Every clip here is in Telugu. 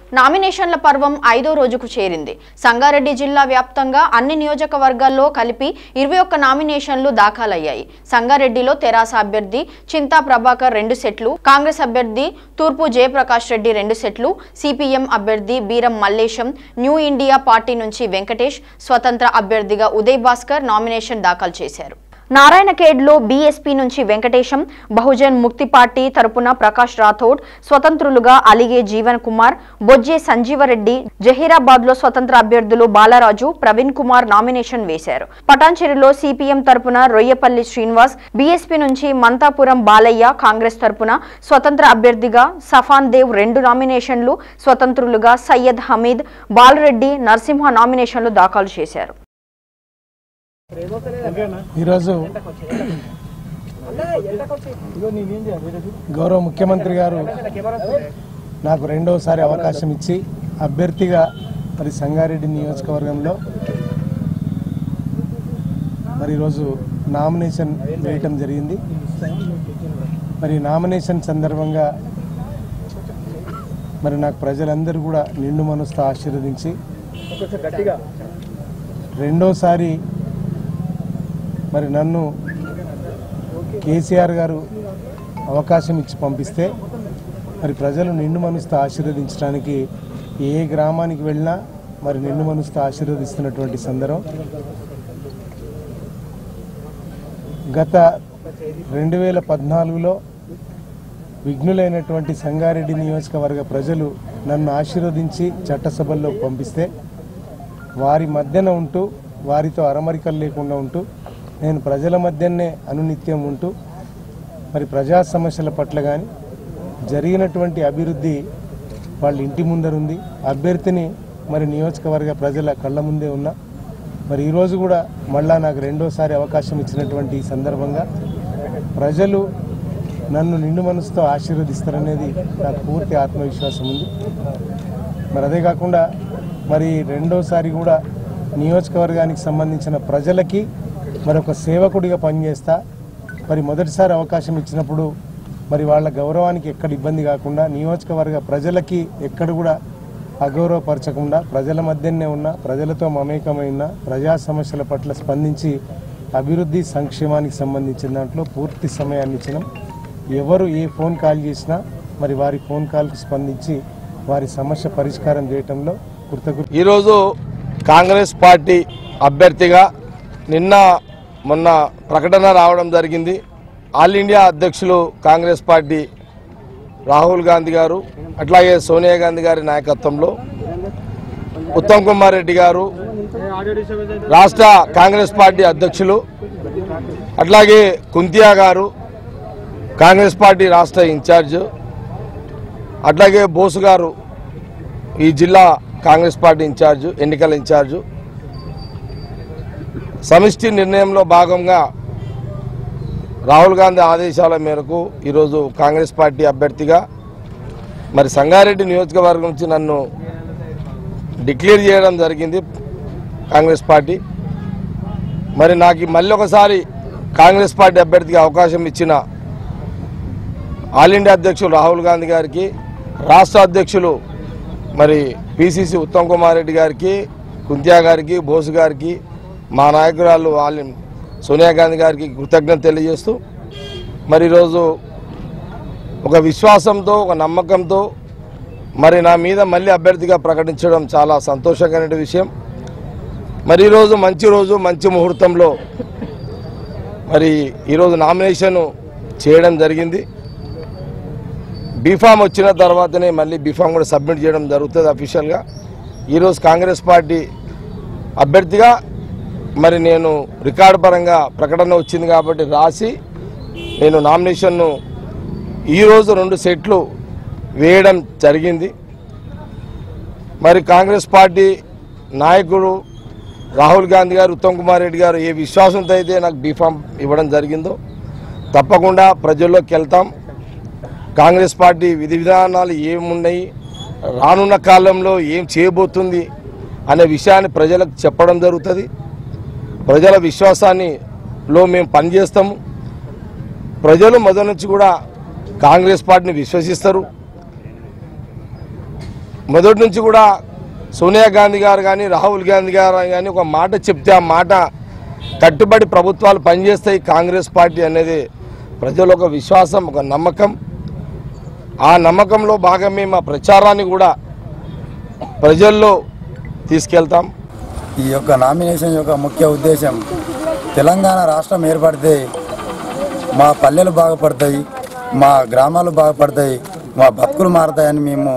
నామినేషన్ల పర్వం ఐదో రోజుకు చేరింది సంగారెడ్డి జిల్లా వ్యాప్తంగా అన్ని నియోజకవర్గాల్లో కలిపి ఇరవై ఒక్క నామినేషన్లు దాఖలయ్యాయి సంగారెడ్డిలో తెరాస అభ్యర్థి చింతా ప్రభాకర్ రెండు సెట్లు కాంగ్రెస్ అభ్యర్థి తూర్పు జయప్రకాష్ రెడ్డి రెండు సెట్లు సిపిఎం అభ్యర్థి Beeram Mallesham new India party నుంచి వెంకటేష్ స్వతంత్ర అభ్యర్థిగా ఉదయ్ భాస్కర్ నామినేషన్ దాఖలు చేశారు నారాయణఖేడ్లో బీఎస్పీ నుంచి వెంకటేశం బహుజన్ ముక్తి పార్టీ తరపున ప్రకాష్ రాథోడ్ స్వతంత్రులుగా అలిగే జీవన్ కుమార్ బొజ్జే సంజీవరెడ్డి జహీరాబాద్లో స్వతంత్ర అభ్యర్థులు బాలరాజు ప్రవీణ్ కుమార్ నామినేషన్ వేశారు పటాన్చెరులో సిపిఎం తరపున రొయ్యపల్లి శ్రీనివాస్ బీఎస్పీ నుంచి మంతాపురం బాలయ్య కాంగ్రెస్ తరపున స్వతంత్ర అభ్యర్థిగా సఫాన్ దేవ్ రెండు నామినేషన్లు స్వతంత్రులుగా సయ్యద్ హమీద్ బాలరెడ్డి నరసింహ నామినేషన్లు దాఖలు చేశారు ఈరోజు గౌరవ ముఖ్యమంత్రి గారు నాకు రెండవసారి అవకాశం ఇచ్చి అభ్యర్థిగా మరి సంగారెడ్డి నియోజకవర్గంలో మరి ఈరోజు నామినేషన్ వేయటం జరిగింది మరి నామినేషన్ సందర్భంగా మరి నాకు ప్రజలందరూ కూడా నిండు మనసుతో ఆశీర్వదించి రెండోసారి మరి నన్ను కేసీఆర్ గారు అవకాశం ఇచ్చి పంపిస్తే మరి ప్రజలు నిండు మనసుతో ఆశీర్వదించడానికి ఏ గ్రామానికి వెళ్ళినా మరి నిండు మనసుతో ఆశీర్వదిస్తున్నటువంటి సందర్భం గత రెండు వేల పద్నాలుగులో విఘ్నులైనటువంటి సంగారెడ్డి నియోజకవర్గ ప్రజలు నన్ను ఆశీర్వదించి చట్టసభల్లో పంపిస్తే వారి మధ్యన ఉంటూ వారితో అరమరికలు లేకుండా ఉంటూ నేను ప్రజల మధ్యనే అనునిత్యం ఉంటూ మరి ప్రజా సమస్యల పట్ల కానీ జరిగినటువంటి అభివృద్ధి వాళ్ళ ఇంటి ముందరుంది అభ్యర్థిని మరి నియోజకవర్గ ప్రజల కళ్ళ ముందే ఉన్నా మరి ఈరోజు కూడా మళ్ళా నాకు రెండోసారి అవకాశం ఇచ్చినటువంటి ఈ సందర్భంగా ప్రజలు నన్ను నిండు మనసుతో ఆశీర్వదిస్తారనేది నాకు పూర్తి ఆత్మవిశ్వాసం ఉంది మరి అదే కాకుండా మరి రెండోసారి కూడా నియోజకవర్గానికి సంబంధించిన ప్రజలకి మరి ఒక సేవకుడిగా పనిచేస్తా మరి మొదటిసారి అవకాశం ఇచ్చినప్పుడు మరి వాళ్ళ గౌరవానికి ఎక్కడ ఇబ్బంది కాకుండా నియోజకవర్గ ప్రజలకి ఎక్కడ కూడా అగౌరవపరచకుండా ప్రజల మధ్యనే ఉన్న ప్రజలతో మమేకమై ఉన్న ప్రజా సమస్యల పట్ల స్పందించి అభివృద్ధి సంక్షేమానికి సంబంధించిన దాంట్లో పూర్తి సమయాన్ని ఇచ్చినాం ఎవరు ఏ ఫోన్ కాల్ చేసినా మరి వారి ఫోన్ కాల్కు స్పందించి వారి సమస్య పరిష్కారం చేయటంలో కృతజ్ఞ ఈరోజు కాంగ్రెస్ పార్టీ అభ్యర్థిగా నిన్న మొన్న ప్రకటన రావడం జరిగింది ఆల్ ఇండియా అధ్యక్షులు కాంగ్రెస్ పార్టీ రాహుల్ గాంధీ గారు అట్లాగే సోనియా గాంధీ గారి నాయకత్వంలో ఉత్తమ్ కుమార్ రెడ్డి గారు రాష్ట్ర కాంగ్రెస్ పార్టీ అధ్యక్షులు అట్లాగే కుంతియా గారు కాంగ్రెస్ పార్టీ రాష్ట్ర ఇన్ఛార్జ్ అట్లాగే బోసు గారు ఈ జిల్లా కాంగ్రెస్ పార్టీ ఇన్ఛార్జ్ ఎన్నికల ఇన్ఛార్జ్ సమిష్టి నిర్ణయంలో భాగంగా రాహుల్ గాంధీ ఆదేశాల మేరకు ఈరోజు కాంగ్రెస్ పార్టీ అభ్యర్థిగా మరి సంగారెడ్డి నియోజకవర్గం నుంచి నన్ను డిక్లేర్ చేయడం జరిగింది కాంగ్రెస్ పార్టీ మరి నాకు ఈ మళ్ళీ ఒకసారి కాంగ్రెస్ పార్టీ అభ్యర్థిగా అవకాశం ఇచ్చిన ఆల్ ఇండియా అధ్యక్షులు రాహుల్ గాంధీ గారికి రాష్ట్ర అధ్యక్షులు మరి పిసిసి ఉత్తమ్ కుమార్ రెడ్డి గారికి కుంతియా గారికి బోసు గారికి మా నాయకురాలు వాళ్ళ సోనియా గాంధీ గారికి కృతజ్ఞత తెలియజేస్తూ మరి ఈరోజు ఒక విశ్వాసంతో ఒక నమ్మకంతో మరి నా మీద మళ్ళీ అభ్యర్థిగా ప్రకటించడం చాలా సంతోషకరమైన విషయం మరి ఈరోజు మంచి రోజు మంచి ముహూర్తంలో మరి ఈరోజు నామినేషన్ చేయడం జరిగింది బీఫామ్ వచ్చిన తర్వాతనే మళ్ళీ బీఫామ్ కూడా సబ్మిట్ చేయడం జరుగుతుంది అఫీషియల్గా ఈరోజు కాంగ్రెస్ పార్టీ అభ్యర్థిగా మరి నేను రికార్డు పరంగా ప్రకటన వచ్చింది కాబట్టి రాసి నేను నామినేషన్ను ఈరోజు రెండు సెట్లు వేయడం జరిగింది మరి కాంగ్రెస్ పార్టీ నాయకుడు రాహుల్ గాంధీ గారు ఉత్తమ్ కుమార్ రెడ్డి గారు ఏ విశ్వాసంతో అయితే నాకు బీఫామ్ ఇవ్వడం జరిగిందో తప్పకుండా ప్రజల్లోకి వెళ్తాం కాంగ్రెస్ పార్టీ విధి విధానాలు ఏమున్నాయి రానున్న కాలంలో ఏం చేయబోతుంది అనే విషయాన్ని ప్రజలకు చెప్పడం జరుగుతుంది ప్రజల విశ్వాసాన్ని లో మేము పనిచేస్తాము ప్రజలు మొదటి నుంచి కూడా కాంగ్రెస్ పార్టీని విశ్వసిస్తారు మొదటి నుంచి కూడా సోనియా గాంధీ గారు కానీ రాహుల్ గాంధీ గారు కానీ ఒక మాట చెప్తే ఆ మాట కట్టుబడి ప్రభుత్వాలు పనిచేస్తాయి కాంగ్రెస్ పార్టీ అనేది ప్రజల ఒక విశ్వాసం ఒక నమ్మకం ఆ నమ్మకంలో భాగమే మా ప్రచారాన్ని కూడా ప్రజల్లో తీసుకెళ్తాం ఈ యొక్క నామినేషన్ యొక్క ముఖ్య ఉద్దేశం తెలంగాణ రాష్ట్రం ఏర్పడితే మా పల్లెలు బాగుపడతాయి మా గ్రామాలు బాగుపడతాయి మా బతుకులు మారతాయని మేము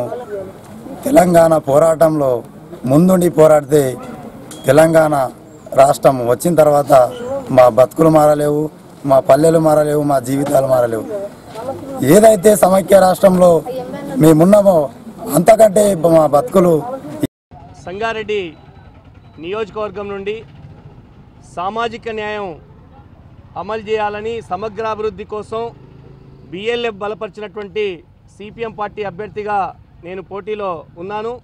తెలంగాణ పోరాటంలో ముందుండి పోరాడితే తెలంగాణ రాష్ట్రం వచ్చిన తర్వాత మా బతుకులు మారలేవు మా పల్లెలు మారలేవు మా జీవితాలు మారలేవు ఏదైతే సమైక్య రాష్ట్రంలో మేమున్నామో అంతకంటే మా బతుకులు సంగారెడ్డి నియోజకవర్గం నుండి సామాజిక న్యాయం అమలు చేయాలని సమగ్రాభివృద్ధి కోసం బిఎల్ఎఫ్ బలపరిచినటువంటి సిపిఎం పార్టీ అభ్యర్థిగా నేను పోటీలో ఉన్నాను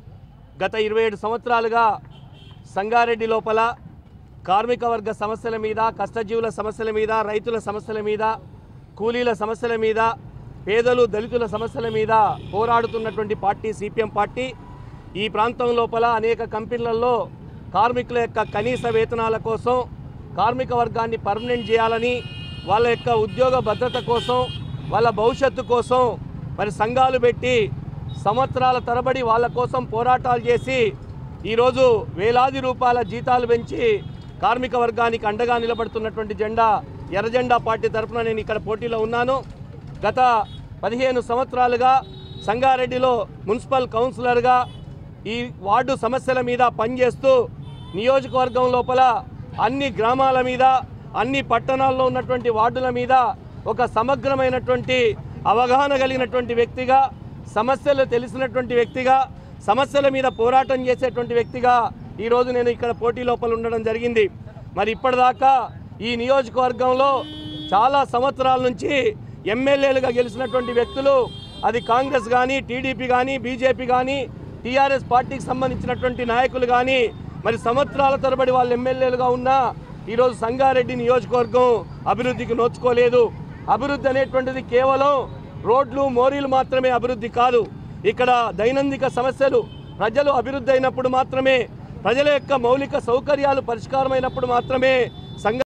గత ఇరవై ఏడు సంవత్సరాలుగా సంగారెడ్డి లోపల కార్మిక వర్గ సమస్యల మీద కష్టజీవుల సమస్యల మీద రైతుల సమస్యల మీద కూలీల సమస్యల మీద పేదలు దళితుల సమస్యల మీద పోరాడుతున్నటువంటి పార్టీ సిపిఎం పార్టీ ఈ ప్రాంతం లోపల అనేక కంపెనీలలో కార్మికుల యొక్క కనీస వేతనాల కోసం కార్మిక వర్గాన్ని పర్మనెంట్ చేయాలని వాళ్ళ యొక్క ఉద్యోగ భద్రత కోసం వాళ్ళ భవిష్యత్తు కోసం మరి సంఘాలు పెట్టి సంవత్సరాల తరబడి వాళ్ళ కోసం పోరాటాలు చేసి ఈరోజు వేలాది రూపాయల జీతాలు పెంచి కార్మిక వర్గానికి అండగా నిలబడుతున్నటువంటి జెండా ఎర్రజెండా పార్టీ తరఫున నేను ఇక్కడ పోటీలో ఉన్నాను గత పదిహేను సంవత్సరాలుగా సంగారెడ్డిలో మున్సిపల్ కౌన్సిలర్గా ఈ వార్డు సమస్యల మీద పనిచేస్తూ నియోజకవర్గం లోపల అన్ని గ్రామాల మీద అన్ని పట్టణాల్లో ఉన్నటువంటి వార్డుల మీద ఒక సమగ్రమైనటువంటి అవగాహన కలిగినటువంటి వ్యక్తిగా సమస్యలు తెలిసినటువంటి వ్యక్తిగా సమస్యల మీద పోరాటం చేసేటువంటి వ్యక్తిగా ఈరోజు నేను ఇక్కడ పోటీ లోపల ఉండడం జరిగింది మరి ఇప్పటిదాకా ఈ నియోజకవర్గంలో చాలా సంవత్సరాల నుంచి ఎమ్మెల్యేలుగా గెలిచినటువంటి వ్యక్తులు అది కాంగ్రెస్ కానీ టీడీపీ కానీ బీజేపీ కానీ టీఆర్ఎస్ పార్టీకి సంబంధించినటువంటి నాయకులు కానీ మరి సంవత్సరాల తరబడి వాళ్ళు ఎమ్మెల్యేలుగా ఉన్నా ఈరోజు సంగారెడ్డి నియోజకవర్గం అభివృద్ధికి నోచుకోలేదు అభివృద్ధి అనేటువంటిది కేవలం రోడ్లు మోరీలు మాత్రమే అభివృద్ధి కాదు ఇక్కడ దైనందిక సమస్యలు ప్రజలు అభివృద్ధి అయినప్పుడు మాత్రమే ప్రజల యొక్క మౌలిక సౌకర్యాలు పరిష్కారమైనప్పుడు మాత్రమే సంఘ